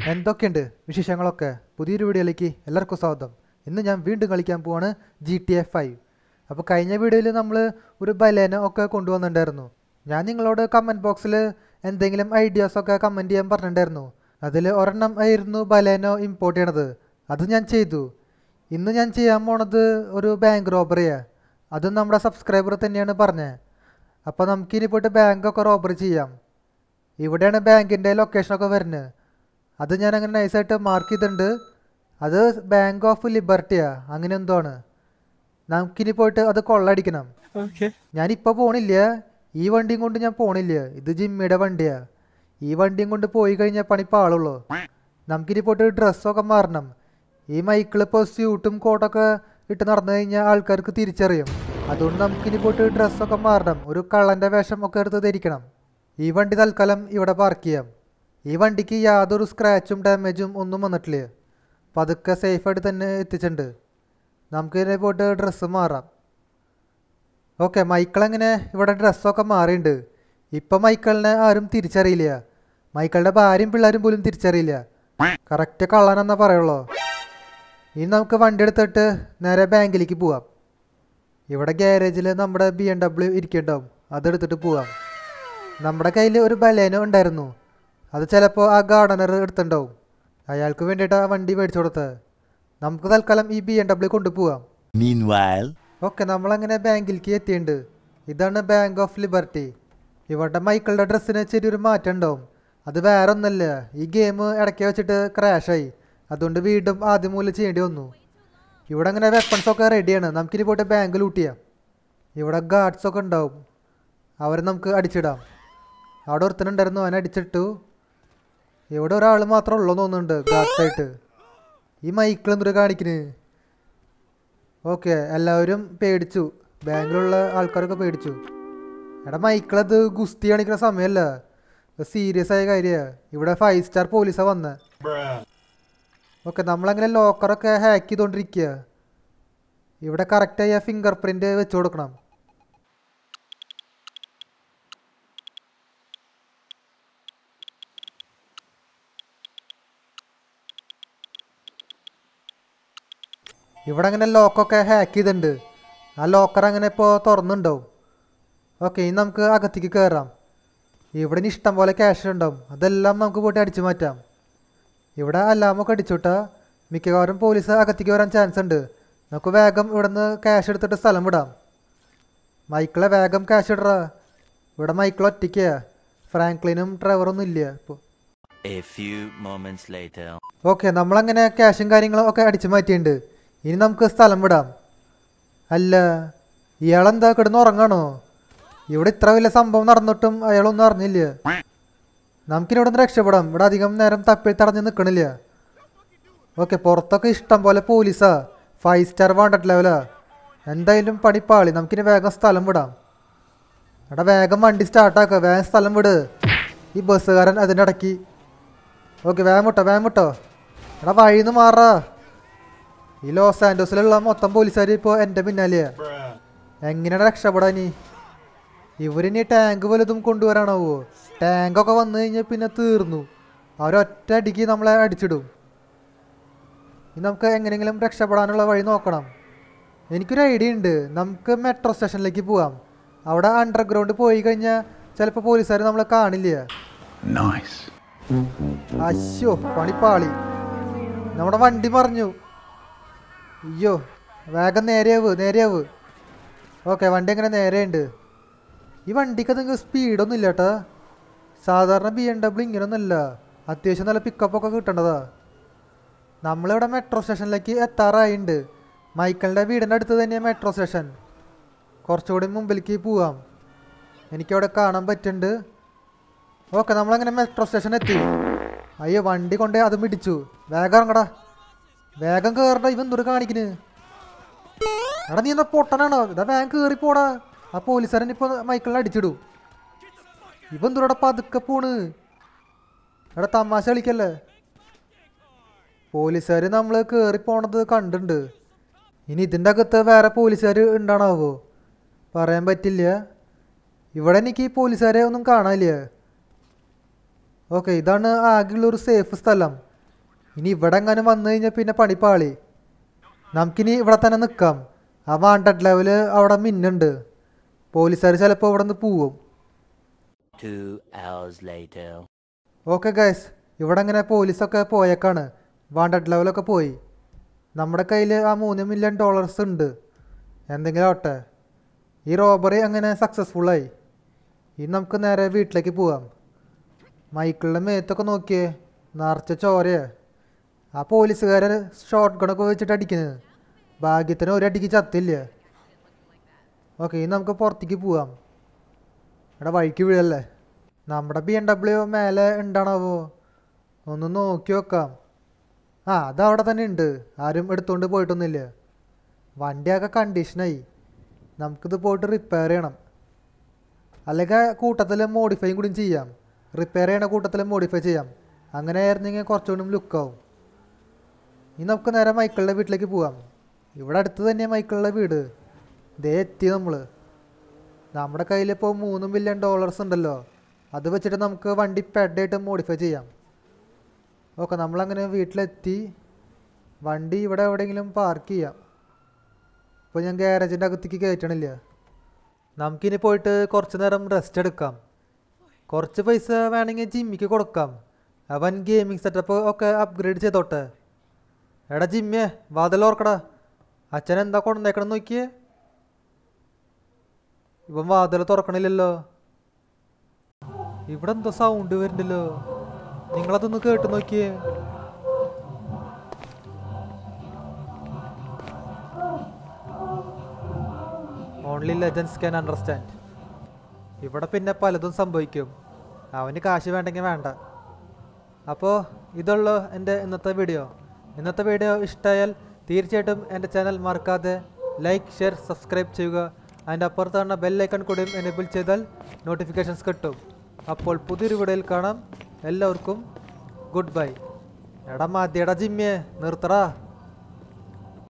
എന്തൊക്കെയുണ്ട് വിശേഷങ്ങളൊക്കെ പുതിയൊരു വീഡിയോയിലേക്ക് എല്ലാവർക്കും സ്വാഗതം ഇന്ന് ഞാൻ വീണ്ടും കളിക്കാൻ പോവാണ് ജി ടി എ ഫൈവ് അപ്പോൾ കഴിഞ്ഞ വീഡിയോയിൽ നമ്മൾ ഒരു ബലേന ഒക്കെ കൊണ്ടുവന്നിട്ടുണ്ടായിരുന്നു ഞാൻ നിങ്ങളോട് കമൻറ്റ് ബോക്സിൽ എന്തെങ്കിലും ഐഡിയാസൊക്കെ കമൻറ്റ് ചെയ്യാൻ പറഞ്ഞിട്ടുണ്ടായിരുന്നു അതിൽ ഒരെണ്ണം ആയിരുന്നു ബലേനോ ഇമ്പോർട്ട് ചെയ്യണത് അത് ഞാൻ ചെയ്തു ഇന്ന് ഞാൻ ചെയ്യാൻ പോണത് ഒരു ബാങ്ക് റോബറിയാണ് അതും നമ്മുടെ സബ്സ്ക്രൈബർ തന്നെയാണ് പറഞ്ഞത് അപ്പോൾ നമുക്കിനി പോയിട്ട് ബാങ്കൊക്കെ റോബറി ചെയ്യാം ഇവിടെയാണ് ബാങ്കിൻ്റെ ലൊക്കേഷനൊക്കെ വരുന്നത് അത് ഞാൻ അങ്ങനെ നൈസായിട്ട് മാർക്ക് ചെയ്തിട്ടുണ്ട് അത് ബാങ്ക് ഓഫ് ലിബർട്ടിയാ അങ്ങനെ എന്തോ ആണ് നമുക്കിനി പോയിട്ട് അത് കൊള്ളടിക്കണം Okay. ഞാനിപ്പോൾ പോണില്ല ഈ വണ്ടിയും കൊണ്ട് ഞാൻ പോണില്ല ഇത് ജിമ്മിയുടെ വണ്ടിയാ ഈ വണ്ടിയും കൊണ്ട് പോയി കഴിഞ്ഞാൽ പണി പാളുള്ളൂ നമുക്കിനി പോയിട്ട് ഡ്രസ്സൊക്കെ മാറണം ഈ മൈക്കിൾ ഇപ്പോൾ സ്യൂട്ടും കോട്ടൊക്കെ ഇട്ട് നടന്നു കഴിഞ്ഞാൽ ആൾക്കാർക്ക് തിരിച്ചറിയും അതുകൊണ്ട് നമുക്കിനി പോയിട്ട് ഡ്രസ്സൊക്കെ മാറണം ഒരു കള്ളൻ്റെ വേഷം ഒക്കെ എടുത്ത് ധരിക്കണം ഈ വണ്ടി തൽക്കാലം ഇവിടെ പാർക്ക് ചെയ്യാം ഈ വണ്ടിക്ക് യാതൊരു സ്ക്രാച്ചും ഡാമേജും ഒന്നും വന്നിട്ടില്ല പതുക്കെ സേഫായിട്ട് തന്നെ എത്തിച്ചിട്ടുണ്ട് നമുക്കിതിനെ പോയിട്ട് ഡ്രസ്സ് മാറാം ഓക്കെ മൈക്കിൾ എങ്ങനെ ഇവിടെ ഡ്രസ്സൊക്കെ മാറിയിട്ടുണ്ട് ഇപ്പം മൈക്കിളിനെ ആരും തിരിച്ചറിയില്ല മൈക്കിളുടെ ഭാര്യയും പിള്ളേരും പോലും തിരിച്ചറിയില്ല കറക്റ്റ് കള്ളനെന്നാ പറയുള്ളൂ ഇനി നമുക്ക് വണ്ടി എടുത്തിട്ട് നേരെ ബാങ്കിലേക്ക് പോവാം ഇവിടെ ഗ്യാരേജിൽ നമ്മുടെ ബി എം ഡബ്ല്യു ഇരിക്കുന്നുണ്ടാവും അതെടുത്തിട്ട് പോവാം നമ്മുടെ കയ്യിൽ ഒരു ബലേനോ ഉണ്ടായിരുന്നു അത് ചിലപ്പോൾ ആ ഗാർഡനർ എടുത്തിട്ടുണ്ടാവും അയാൾക്ക് വേണ്ടിയിട്ട് ആ വണ്ടി മേടിച്ചു കൊടുത്തത് നമുക്ക് തൽക്കാലം ഈ ബി എം ഡബ്ല്യു കൊണ്ടുപോവാം Meanwhile, ഓക്കെ നമ്മളങ്ങനെ ബാങ്കിലേക്ക് എത്തിയിട്ടുണ്ട് ഇതാണ് ബാങ്ക് ഓഫ് ലിബർട്ടി ഇവിടെ മൈക്കിളുടെ ഡ്രസ്സിന് ചെറിയൊരു മാറ്റം ഉണ്ടാവും അത് വേറെ ഒന്നല്ല ഈ ഗെയിം ഇടയ്ക്ക് വെച്ചിട്ട് ക്രാഷായി അതുകൊണ്ട് വീണ്ടും ആദ്യം മൂലം ചെയ്യേണ്ടി വന്നു ഇവിടെ അങ്ങനെ വെപ്പൺസ് ഒക്കെ റെഡിയാണ് നമുക്കിനി പോയിട്ട് ബാങ്ക് ലൂട്ട് ചെയ്യാം ഇവിടെ ഗാർഡ്സ് ഒക്കെ ഉണ്ടാവും അവരെ നമുക്ക് അടിച്ചിടാം അവിടെ ഒരുത്തനുണ്ടായിരുന്നു അവനെ അടിച്ചിട്ടു ഇവിടെ ഒരാൾ മാത്രമേ ഉള്ളൂ എന്ന് തോന്നുന്നുണ്ട് ഗാർഡ്സ് ആയിട്ട് ഈ മൈക്കിൾ എന്തൊരു കാണിക്കണ് ഓക്കെ എല്ലാവരും പേടിച്ചു ബാങ്കിലുള്ള ആൾക്കാരൊക്കെ പേടിച്ചു എടാ മൈക്കിളത് ഗുസ്തി കാണിക്കുന്ന സമയമല്ല സീരിയസ് ആയ കാര്യമാണ് ഇവിടെ ഫൈവ് സ്റ്റാർ പോലീസാണ് വന്നത് ഓക്കെ നമ്മളങ്ങനെ ലോക്കറൊക്കെ ഹാക്ക് ചെയ്തുകൊണ്ടിരിക്കുക ഇവിടെ കറക്റ്റായി ആ ഫിംഗർ പ്രിൻ്റ് വെച്ച് കൊടുക്കണം ഇവിടെ അങ്ങനെ ലോക്കൊക്കെ ഹാക്ക് ചെയ്തിട്ടുണ്ട് ആ ലോക്കർ അങ്ങനെ ഇപ്പോൾ തുറന്നുണ്ടാവും ഓക്കെ ഇനി നമുക്ക് അകത്തേക്ക് കയറാം ഇവിടെ ഇനി ഇഷ്ടം പോലെ ക്യാഷ് ഉണ്ടാവും അതെല്ലാം നമുക്ക് പോയിട്ട് അടിച്ചു മാറ്റാം ഇവിടെ അലാമൊക്കെ അടിച്ചുവിട്ടാ മിക്കവാറും പോലീസ് അകത്തേക്ക് വരാൻ ചാൻസ് ഉണ്ട് നമുക്ക് വേഗം ഇവിടുന്ന് ക്യാഷ് എടുത്തിട്ട് സ്ഥലം വിടാം മൈക്കിളെ വേഗം ക്യാഷ് ഇടറാ ഇവിടെ മൈക്കിൾ ഒറ്റയ്ക്കാ ഫ്രാങ്ക്ലിനും ഡ്രൈവറൊന്നും ഇല്ല ഇപ്പോൾ a few moments later. Okay നമ്മളങ്ങനെ ക്യാഷും കാര്യങ്ങളും ഒക്കെ അടിച്ചു മാറ്റിയിട്ടുണ്ട് ഇനി നമുക്ക് സ്ഥലം വിടാം അല്ല ഇയാളെന്താ കിടന്ന് ഉറങ്ങാണോ ഇവിടെ ഇത്ര വലിയ സംഭവം നടന്നിട്ടും അയാളൊന്നും അറിഞ്ഞില്ല നമുക്കിനി ഇവിടെ നിന്ന് രക്ഷപ്പെടാം ഇവിടെ അധികം നേരം തപ്പി തടഞ്ഞ് നിൽക്കണില്ല ഓക്കെ പുറത്തൊക്കെ ഇഷ്ടം പോലെ പോലീസാ ഫൈവ് സ്റ്റാർ വാണ്ടഡ് ലെവലാ എന്തായാലും പണിപ്പാളി നമുക്കിനി വേഗം സ്ഥലം വിടാം എടാ വേഗം വണ്ടി സ്റ്റാർട്ടാക്കുക വേഗം സ്ഥലം വിട് ഈ ബസ്സുകാരൻ അതിൻ്റെ ഇടയ്ക്ക് ഓക്കെ വേഗം വിട്ടോ വേഗം വിട്ടോ എടാ വഴിന്ന് മാറാ ഈ ലോസ് ആൻഡോസിലുള്ള മൊത്തം പോലീസുകാർ ഇപ്പോൾ എൻ്റെ പിന്നാലെയാ എങ്ങനെയാണ് രക്ഷപ്പെടാനി ഇവരിനി ടാങ്ക് വലുതും കൊണ്ടുവരാനാവോ ടാങ്കൊക്കെ വന്നു കഴിഞ്ഞാൽ പിന്നെ തീർന്നു അവരൊറ്റ അടിക്ക് നമ്മളെ അടിച്ചിടും ഇനി നമുക്ക് എങ്ങനെയെങ്കിലും രക്ഷപ്പെടാനുള്ള വഴി നോക്കണം എനിക്കൊരു ഐഡിയ ഉണ്ട് നമുക്ക് മെട്രോ സ്റ്റേഷനിലേക്ക് പോവാം അവിടെ അണ്ടർഗ്രൗണ്ട് പോയി കഴിഞ്ഞാൽ ചിലപ്പോൾ പോലീസുകാർ നമ്മളെ കാണില്ല Nice. അശ്യോ പണിപ്പാളി നമ്മുടെ വണ്ടി മറിഞ്ഞു അയ്യോ വേഗം നേരെയാവ് നേരെയാവ് ഓക്കെ വണ്ടി എങ്ങനെ നേരെയുണ്ട് ഈ വണ്ടിക്ക് നിങ്ങൾക്ക് സ്പീഡൊന്നും ഇല്ല കേട്ടാ സാധാരണ ബി എം ഡബ്ല്യു ഇങ്ങനെയൊന്നുമല്ല അത്യാവശ്യം നല്ല പിക്കപ്പൊക്കെ കിട്ടേണ്ടതാ നമ്മളിവിടെ മെട്രോ സ്റ്റേഷനിലേക്ക് എത്താറായിട്ടുണ്ട് മൈക്കിളിൻ്റെ വീടിൻ്റെ അടുത്ത് തന്നെയാണ് മെട്രോ സ്റ്റേഷൻ കുറച്ചുകൂടി മുമ്പിലേക്ക് പോവാം എനിക്കവിടെ കാണാൻ പറ്റുന്നുണ്ട് ഓക്കെ നമ്മളങ്ങനെ മെട്രോ സ്റ്റേഷൻ എത്തി അയ്യോ വണ്ടി കൊണ്ട് അതും പിടിച്ചു വേഗം ഇറങ്ങടാ വേഗം കയറണ്ട ഇവൻ എന്തൊരു കാണിക്കണ് എടാ നീ എന്താ പൊട്ടനാണോ ഇതാ വേഗം കയറി പോടാ ആ പോലീസുകാരൻ ഇപ്പൊ മൈക്കിളിനെ അടിച്ചിടൂ ഇവൻ എന്തൊരുടാ പതുക്കെ പോണ് എടാ തമാശ കളിക്കല്ലേ പോലീസുകാർ നമ്മൾ കയറി പോണത് കണ്ടിട്ടുണ്ട് ഇനി ഇതിൻ്റെ അകത്ത് വേറെ പോലീസുകാർ ഉണ്ടാണാവോ പറയാൻ പറ്റില്ല ഇവിടെ എനിക്ക് ഈ പോലീസുകാരെ ഒന്നും കാണാനില്ല ഓക്കെ ഇതാണ് ആകെയുള്ള ഒരു സേഫ് സ്ഥലം ഇനി ഇവിടെ എങ്ങാനും വന്നു കഴിഞ്ഞാൽ പിന്നെ പണിപ്പാളി നമുക്കിനി ഇവിടെ തന്നെ നിൽക്കാം ആ വാണ്ടഡ് ലെവല് അവിടെ മിന്നുണ്ട് പോലീസുകാർ ചിലപ്പോൾ ഇവിടെ നിന്ന് പോവും Two hours later. Okay guys ഇവിടെ ഇങ്ങനെ പോലീസൊക്കെ പോയേക്കാണ് വാണ്ടഡ് ലെവലൊക്കെ പോയി നമ്മുടെ കയ്യിൽ ആ മൂന്ന് മില്യൺ ഡോളേഴ്സ് ഉണ്ട് എന്തെങ്കിലും ആവട്ടെ ഈ റോബറി അങ്ങനെ സക്സസ്ഫുള്ളായി ഇനി നമുക്ക് നേരെ വീട്ടിലേക്ക് പോവാം മൈക്കിളിൻ്റെ മേത്തൊക്കെ നോക്കിയേ നിറച്ച ചോരയെ ആ പോലീസുകാരൻ ഷോർട്ട് ഗണൊക്കെ വെച്ചിട്ട് അടിക്കുന്നത് ഭാഗ്യത്തിന് ഒരടിക്ക് ചത്തില്ല ഓക്കെ ഇനി നമുക്ക് പുറത്തേക്ക് പോവാം ഇവിടെ വഴിക്ക് വീഴല്ലേ നമ്മുടെ ബി എം ഡബ്ല്യു മേലെ ഉണ്ടാണാവോ ഒന്ന് നോക്കി വെക്കാം ആ അത് അവിടെ തന്നെ ഉണ്ട് ആരും എടുത്തുകൊണ്ട് പോയിട്ടൊന്നുമില്ല വണ്ടിയൊക്കെ കണ്ടീഷനായി നമുക്കിത് പോയിട്ട് റിപ്പയർ ചെയ്യണം അല്ലെങ്കിൽ കൂട്ടത്തിൽ മോഡിഫൈയും കൂടി ചെയ്യാം റിപ്പയർ ചെയ്യണ കൂട്ടത്തിൽ മോഡിഫൈ ചെയ്യാം അങ്ങനെ ആയിരുന്നെങ്കിൽ കുറച്ചുകൂടി ലുക്കാവും ഇനി നമുക്ക് നേരെ മൈക്കിളിൻ്റെ വീട്ടിലേക്ക് പോവാം ഇവിടെ അടുത്ത് തന്നെയാണ് മൈക്കിളിൻ്റെ വീട് ദേ എത്തി നമ്മൾ നമ്മുടെ കയ്യിലിപ്പോൾ മൂന്ന് മില്യൺ ഡോളേഴ്സ് ഉണ്ടല്ലോ അത് വെച്ചിട്ട് നമുക്ക് വണ്ടി പെഡായിട്ട് മോഡിഫൈ ചെയ്യാം ഓക്കെ നമ്മളങ്ങനെ വീട്ടിലെത്തി വണ്ടി ഇവിടെ എവിടെയെങ്കിലും പാർക്ക് ചെയ്യാം ഇപ്പോൾ ഞാൻ ഗ്യാരേജിൻ്റെ അകത്തേക്ക് കയറ്റണില്ല നമുക്കിനി പോയിട്ട് കുറച്ച് നേരം റെസ്റ്റ് എടുക്കാം കുറച്ച് പൈസ വേണമെങ്കിൽ ജിമ്മിക്ക് കൊടുക്കാം അവൻ ഗെയിമിംഗ് സെറ്റപ്പ് ഒക്കെ അപ്ഗ്രേഡ് ചെയ്തോട്ടെ എടാ ജിമ്മിയെ വാതിൽ ഓർക്കടാ അച്ഛൻ എന്താ കൊണ്ടുവന്നേക്കണം നോക്കിയേ ഇവൻ വാതിൽ തുറക്കണില്ലല്ലോ ഇവിടെ എന്തോ സൗണ്ട് വരുന്നുണ്ടല്ലോ നിങ്ങളതൊന്ന് കേട്ട് നോക്കിയേ ഓൺലി ലെജൻസ് ക്യാൻ അണ്ടർസ്റ്റാൻഡ് ഇവിടെ പിന്നെ പലതും സംഭവിക്കും അവന് കാശ് വേണ്ടെങ്കിൽ വേണ്ട അപ്പോൾ ഇതുള്ളൂ എൻ്റെ ഇന്നത്തെ വീഡിയോ ഇന്നത്തെ വീഡിയോ ഇഷ്ടമായാൽ തീർച്ചയായിട്ടും എൻ്റെ ചാനൽ മറക്കാതെ ലൈക്ക് ഷെയർ സബ്സ്ക്രൈബ് ചെയ്യുക അതിൻ്റെ അപ്പുറത്താണ് ബെല്ലൈക്കൺ കൂടിയും എനേബിൾ ചെയ്താൽ നോട്ടിഫിക്കേഷൻസ് കിട്ടും അപ്പോൾ പുതിയൊരു വീഡിയോയിൽ കാണാം എല്ലാവർക്കും ഗുഡ് ബൈ എടാ മതിയടാ ജിമ്മിയെ നിർത്തടാ